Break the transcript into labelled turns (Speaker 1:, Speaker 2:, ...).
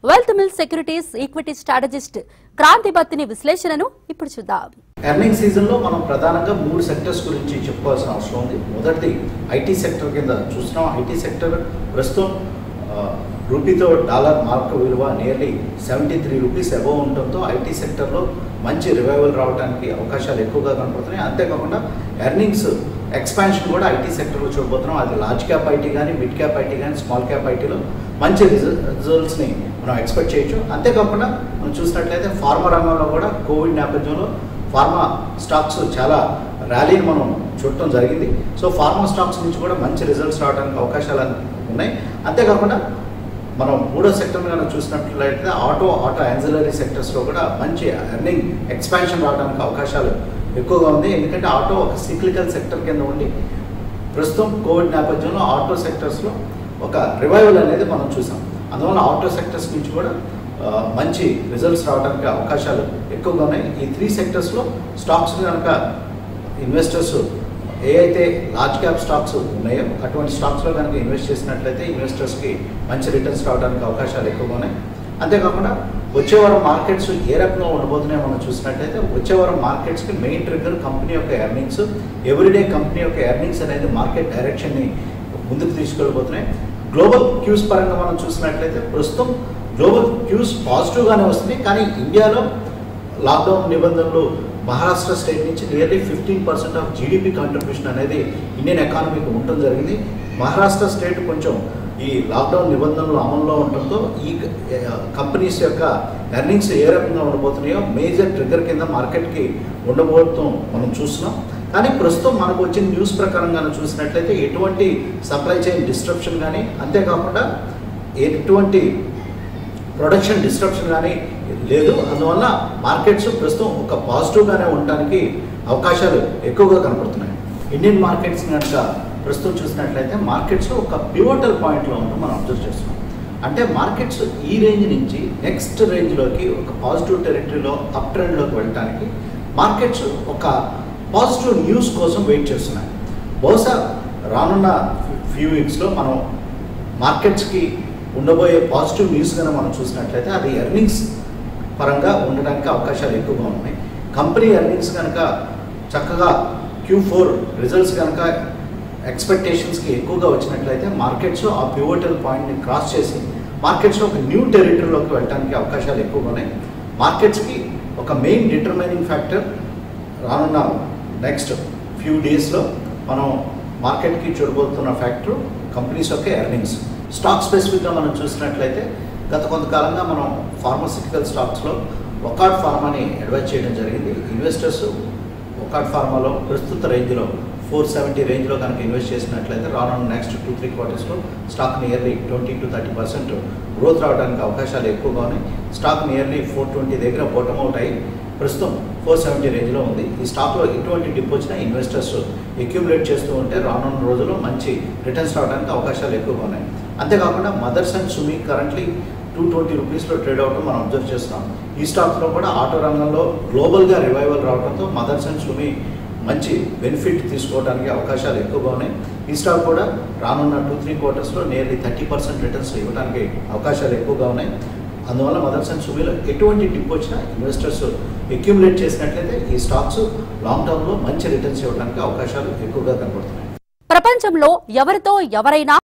Speaker 1: wealth Mill Securities equity strategist Kranthi Battini విశ్లేషణను ఇప్పుడు చూద్దాం
Speaker 2: ఎర్నింగ్ సీజన్లో మనం ప్రధానంగా మూడు సెక్టర్స్ గురించి చెప్పుకోవాల్సిన అవసరం ఉంది మొదటిది ఐటీ సెక్టర్ కింద చూస్తున్నాం ఐటీ సెక్టర్ ప్రస్తుతం ఆ, రూపీతో డాలర్ మార్క్ విలువ nearly seventy three rupees above ఉండటంతో ఐటీ సెక్టర్లో మంచి రివైవల్ రావడానికి అవకాశాలు ఎక్కువగా కనపడుతున్నాయి అంతేకాకుండా ఎర్నింగ్స్ ఎక్స్పాన్షన్ కూడా ఐటీ సెక్టర్లో చూడబోతున్నాం అది లార్జ్ క్యాప్ ఐటీ కానీ మిడ్ క్యాప్ ఐటీ కానీ స్మాల్ క్యాప్ ఐటీలో మంచి రిజల్ రిజల్ట్స్ని మనం ఎక్స్పెక్ట్ చేయొచ్చు అంతేకాకుండా మనం చూసినట్లయితే ఫార్మా రంగంలో కూడా కోవిడ్ నేపథ్యంలో ఫార్మా స్టాక్స్ చాలా ర్యాలీని మనం చూడటం జరిగింది సో ఫార్మా స్టాక్స్ నుంచి కూడా మంచి రిజల్ట్స్ రావడానికి అవకాశాలు ఉన్నాయి అంతేకాకుండా మనం మూడో సెక్టర్ కనుక చూసినట్లయితే ఆటో ఆటో యాన్సిలరీ సెక్టర్స్లో కూడా మంచి ఎర్నింగ్ ఎక్స్పాన్షన్ రావడానికి అవకాశాలు ఎక్కువగా ఉంది ఎందుకంటే ఆటో ఒక సిక్లికల్ సెక్టర్ కింద ఉండి ప్రస్తుతం కోవిడ్ నేపథ్యంలో ఆటో సెక్టర్స్లో ఒక రివైవల్ అనేది మనం చూసాం అందువల్ల ఆటో సెక్టర్స్ నుంచి కూడా ఆ, మంచి రిజల్ట్స్ రావడానికి అవకాశాలు ఎక్కువగా ఉన్నాయి ఈ త్రీ సెక్టర్స్లో స్టాక్స్ కనుక ఇన్వెస్టర్స్ ఏ అయితే లార్జ్ క్యాప్ స్టాక్స్ ఉన్నాయో అటువంటి స్టాక్స్లో కనుక ఇన్వెస్ట్ చేసినట్లయితే ఇన్వెస్టర్స్కి మంచి రిటర్న్స్ రావడానికి అవకాశాలు ఎక్కువగా ఉన్నాయి అంతేకాకుండా వచ్చే వారం మార్కెట్స్ ఏ రకంగా ఉండబోతున్నాయో మనం చూసినట్లయితే వచ్చే వారం మార్కెట్స్కి మెయిన్ ట్రిగ్గర్ కంపెనీ యొక్క ఎర్నింగ్స్ ఎవ్రీడే కంపెనీ యొక్క ఎర్నింగ్స్ అనేది మార్కెట్ డైరెక్షన్ని ముందుకు తీసుకెళ్ళబోతున్నాయి గ్లోబల్ క్యూస్ పరంగా మనం చూసినట్లయితే ప్రస్తుతం గ్లోబల్ క్యూస్ పాజిటివ్గానే వస్తున్నాయి కానీ ఇండియాలో లాక్డౌన్ నిబంధనలు మహారాష్ట్ర స్టేట్ నుంచి nearly fifteen percent of GDP contribution అనేది ఇండియన్ ఎకానమీకి ఉండటం జరిగింది మహారాష్ట్ర స్టేట్ కొంచెం ఈ లాక్డౌన్ నిబంధనలు అమల్లో ఉండటంతో ఈ కంపెనీస్ యొక్క ఎర్నింగ్స్ ఏ రకంగా ఉండబోతున్నాయో మేజర్ ట్రిగ్గర్ కింద మార్కెట్కి ఉండబోతాం మనం చూస్తున్నాం కానీ ప్రస్తుతం మనకు వచ్చిన న్యూస్ ప్రకారం కానీ చూసినట్లయితే ఎటువంటి సప్లై చైన్ డిస్ట్రప్షన్ కానీ అంతేకాకుండా ఎటువంటి ప్రొడక్షన్ డిస్ట్రప్షన్ కానీ లేదు అందువల్ల మార్కెట్స్ ప్రస్తుతం ఒక పాజిటివ్గానే ఉండడానికి అవకాశాలు ఎక్కువగా కనపడుతున్నాయి ఇండియన్ మార్కెట్స్ కనుక ప్రస్తుతం చూసినట్లయితే మార్కెట్స్ ఒక పివోటల్ పాయింట్లో ఉండడం మనం అబ్జర్వ్ చేస్తున్నాం అంటే మార్కెట్స్ ఈ రేంజ్ నుంచి నెక్స్ట్ రేంజ్లోకి ఒక పాజిటివ్ టెరిటరీలో అప్ ట్రెండ్లోకి వెళ్ళడానికి మార్కెట్స్ ఒక పాజిటివ్ న్యూస్ కోసం వెయిట్ చేస్తున్నాయి బహుశా రానున్న ఫ్యూ వీక్స్లో మనం మార్కెట్స్కి ఉండబోయే పాజిటివ్ న్యూస్ కనుక మనం చూసినట్లయితే అది ఎర్నింగ్స్ పరంగా ఉండడానికి అవకాశాలు ఎక్కువగా ఉన్నాయి కంపెనీ ఎర్నింగ్స్ కనుక చక్కగా క్యూ ఫోర్ రిజల్ట్స్ కనుక ఎక్స్పెక్టేషన్స్కి ఎక్కువగా వచ్చినట్లయితే మార్కెట్స్ ఆ పివోటల్ పాయింట్ని క్రాస్ చేసి మార్కెట్స్ ఒక న్యూ టెరిటరీలోకి వెళ్ళడానికి అవకాశాలు ఎక్కువగా ఉన్నాయి మార్కెట్స్కి ఒక మెయిన్ డిటర్మైనింగ్ ఫ్యాక్టర్ రానున్న నెక్స్ట్ ఫ్యూ డేస్లో మనం మార్కెట్కి చూడబోతున్న ఫ్యాక్టర్ కంపెనీస్ యొక్క ఎర్నింగ్స్ స్టాక్ స్పెసిఫిక్గా మనం చూసినట్లయితే గత కొంతకాలంగా మనం ఫార్మాసిటికల్ స్టాక్స్లో ఒకాట్ ఫార్మాని అడ్వైజ్ చేయడం జరిగింది ఇన్వెస్టర్స్ ఒకాట్ ఫార్మాలో ప్రస్తుత రేంజ్లో ఫోర్ సెవెంటీ రేంజ్లో కనుక ఇన్వెస్ట్ చేసినట్లయితే రానున్న నెక్స్ట్ టూ త్రీ క్వార్టర్స్లో stock nearly twenty to thirty percent growth రావడానికి అవకాశాలు ఎక్కువగా ఉన్నాయి స్టాక్ నియర్లీ ఫోర్ ట్వంటీ దగ్గర బాటమ్ అవుట్ అయ్యి ప్రస్తుతం ఫోర్ సెవెంటీ రేంజ్లో ఉంది ఈ స్టాక్లో ఎటువంటి డిప్ వచ్చినా ఇన్వెస్టర్స్ అక్యూములేట్ చేస్తూ ఉంటే రానున్న రోజుల్లో మంచి రిటర్న్స్ రావడానికి అవకాశాలు ఎక్కువగా ఉన్నాయి అంతేకాకుండా Motherson Sumi currently two twenty రూపీస్లో ట్రేడ్ అవడం మనం అబ్జర్వ్ చేస్తున్నాం ఈ స్టాక్స్లో కూడా ఆటో రంగంలో గ్లోబల్గా రివైవల్ రావడంతో మదర్స్ అండ్ సుమి మంచి బెనిఫిట్ తీసుకోవడానికి అవకాశాలు ఎక్కువగా ఉన్నాయి ఈ స్టాక్ కూడా రానున్న టూ త్రీ క్వార్టర్స్లో నియర్లీ థర్టీ పర్సెంట్ రిటర్న్స్ ఇవ్వడానికి అవకాశాలు ఎక్కువగా ఉన్నాయి అందువల్ల మదర్స్ అండ్ సుమీలో ఎటువంటి డిప్ వచ్చినా ఇన్వెస్టర్స్ అక్యూములేట్ చేసినట్లయితే ఈ స్టాక్స్ లాంగ్ టర్మ్లో మంచి రిటర్న్స్ ఇవ్వడానికి అవకాశాలు ఎక్కువగా కనబడుతున్నాయి
Speaker 1: ప్రపంచంలో ఎవరితో ఎవరైనా